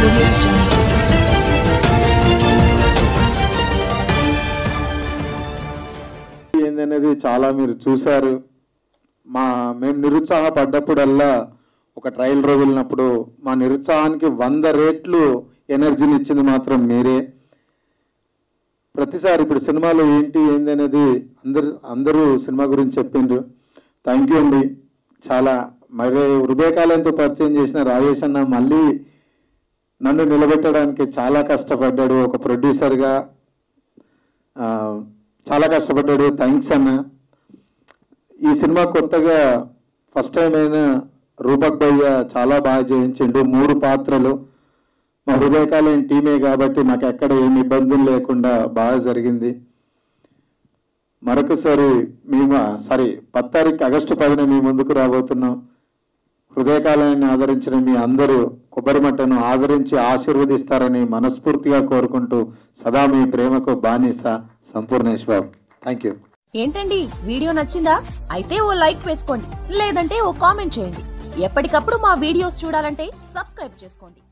audio jungle. ఏందనేది చాలా మీరు చూశారు మా మేము నిరుత్సాహపడ్డప్పుడల్లా ఒక ట్రయల్ రోజు వెళ్ళినప్పుడు మా నిరుత్సాహానికి వంద రేట్లు ఎనర్జీని ఇచ్చింది మాత్రం మీరే ప్రతిసారి ఇప్పుడు సినిమాలో ఏంటి ఏంది అనేది అందరు అందరూ సినిమా గురించి చెప్పిండ్రు థ్యాంక్ యూ అండి చాలా మరి హృదయకాలంతో పరిచయం చేసిన రాజేష్ అన్న మళ్ళీ నన్ను నిలబెట్టడానికి చాలా కష్టపడ్డాడు ఒక ప్రొడ్యూసర్గా ఆ, చాలా కష్టపడ్డాడు థ్యాంక్స్ అన్న ఈ సినిమా కొత్తగా ఫస్ట్ టైం అయినా రూపక్ భయ్య చాలా బాగా చేయించిండు మూడు పాత్రలు మా హృదయకాలం టీమే కాబట్టి నాకు ఎక్కడ ఏమి ఇబ్బందులు లేకుండా బాగా జరిగింది మరొకసారి మేము సారీ పది తారీఖు ఆగస్టు పదిన మీ ముందుకు రాబోతున్నాం హృదయకాలాన్ని ఆదరించిన మీ అందరూ కొబ్బరి మట్టను ఆదరించి ఆశీర్వదిస్తారని మనస్ఫూర్తిగా కోరుకుంటూ సదా మీ ప్రేమకు బానిస సంపూర్ణేశ్వర్ థ్యాంక్ యూ ఏంటండి వీడియో నచ్చిందా అయితే ఓ లైక్ వేసుకోండి లేదంటే ఓ కామెంట్ చేయండి ఎప్పటికప్పుడు మా వీడియోస్ చూడాలంటే సబ్స్క్రైబ్ చేసుకోండి